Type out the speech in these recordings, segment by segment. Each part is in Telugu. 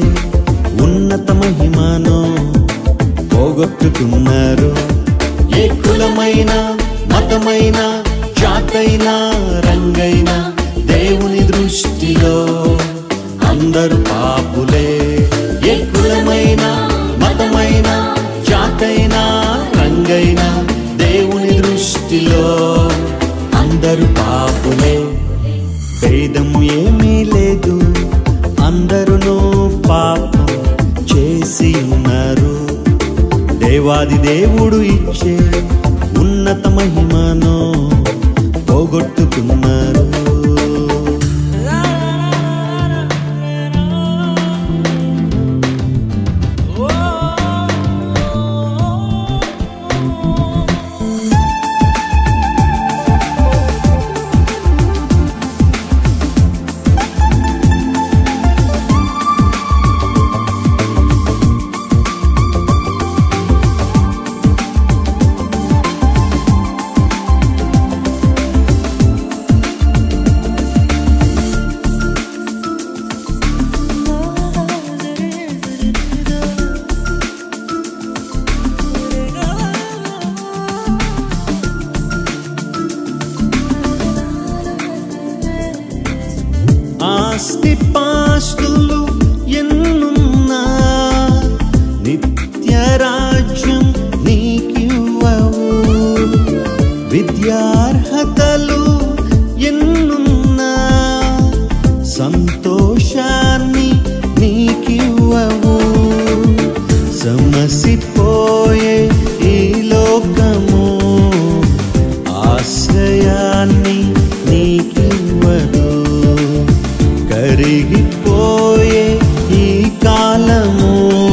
ఉన్నత మహిమను పోగొట్టుకున్నారు ఏ కులమైన మతమైన జాతైన రంగైన దేవుని దృష్టిలో అందరూ పాపులే ఏ కులమైన మతమైన జాతైన రంగైన దేవుని దృష్టిలో అందరూ పాపులే భేదము ఏమీ లేదు అందరూ పాపం చేసి ఉన్నారు దేవాది దేవుడు ఇచ్చే ఉన్నత మహిమను పోగొట్టుకున్నారు ఆస్తి పాస్తులు ఎన్నున్నా నిత్య రాజ్యం నీకివ్వవు విద్యార్హతలు ఎన్నున్నా సంతోషాన్ని నీకివ్వవు సమసిపోయే ఈ లోకము ఆశ్రయాన్ని నీకివ్వదు కరిగిపోయే ఈ కాలము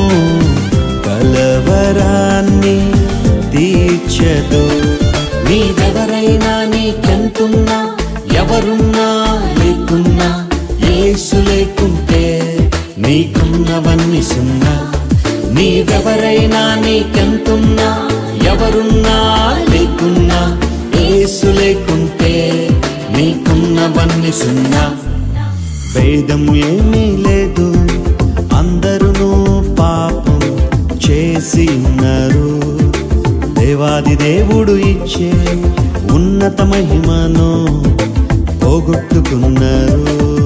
కలవరాన్ని తీర్చదు నీవెవరైనా నీకెంతున్నా ఎవరున్నా లేకున్నా ఏసు లేకుంటే నీకున్నవన్నీ సున్నా నీవెవరైనా నీకెంతున్నా ఎవరున్నా లేకున్నా ఏసు లేకుంటే నీకున్నవన్నీ సున్నా భేదము ఏమీ లేదు అందరూ పాపం చేసి ఉన్నారు దేవాది దేవుడు ఇచ్చే ఉన్నత మహిమను పోగొట్టుకున్నారు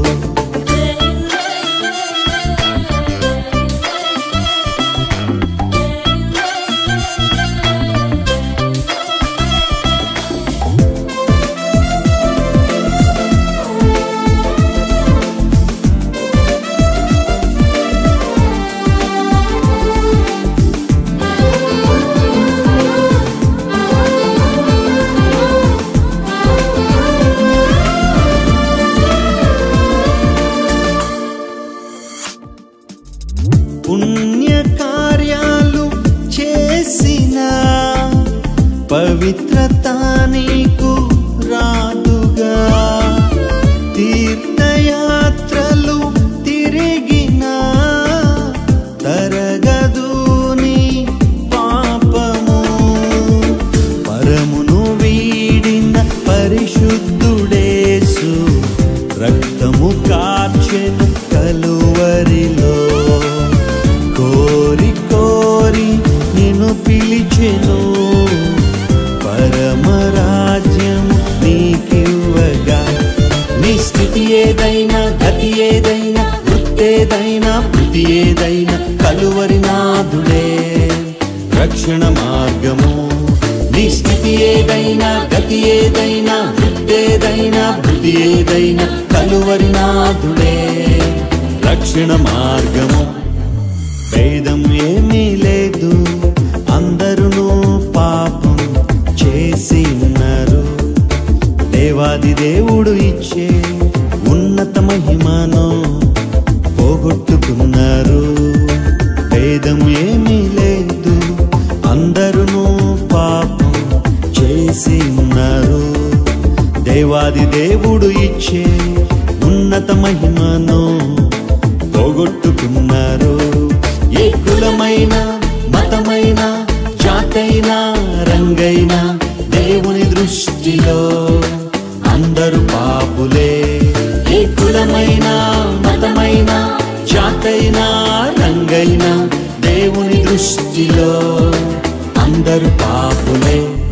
పుణ్య కార్యాలు చేసిన పవిత్రత నీకు రాదుగా తీర్థయాత్రలు తిరిగిన తరగదు నీ పాపము పరమును వీడిన పరిశుద్ధుడేసు రక్తము కార్చెను కలువరిలో కోరి కోరి నిన్ను పిలిచెను పరమరాజ్యం నీకివ్వగా నీ స్థితి ఏదైనా గతి ఏదైనా వృత్తేదైనా వృత్తి ఏదైనా కలువరి నాథుడే రక్షణ మార్గము నీ స్థితి ఏదైనా గతి ఏదైనా వృత్తేదైనా వృత్తి ఏదైనా కలువరి నాథుడే రక్షణ మార్గము భేదం ఏమీ లేదు అందరూ పాపం చేసి ఉన్నారు దేవాది దేవుడు ఇచ్చే ఉన్నత మహిమను పోగొట్టుకున్నారు భేదం ఏమీ లేదు అందరూ పాపం చేసి ఉన్నారు దేవాది దేవుడు ఇచ్చే ఉన్నత మహిమను పోగొట్టుకున్నారు ఏ కులమైన మతమైన జాతైన రంగైన దేవుని దృష్టిలో అందరూ పాపులే ఏ కులమైన మతమైన జాతైన రంగైనా దేవుని దృష్టిలో అందరు పాపులే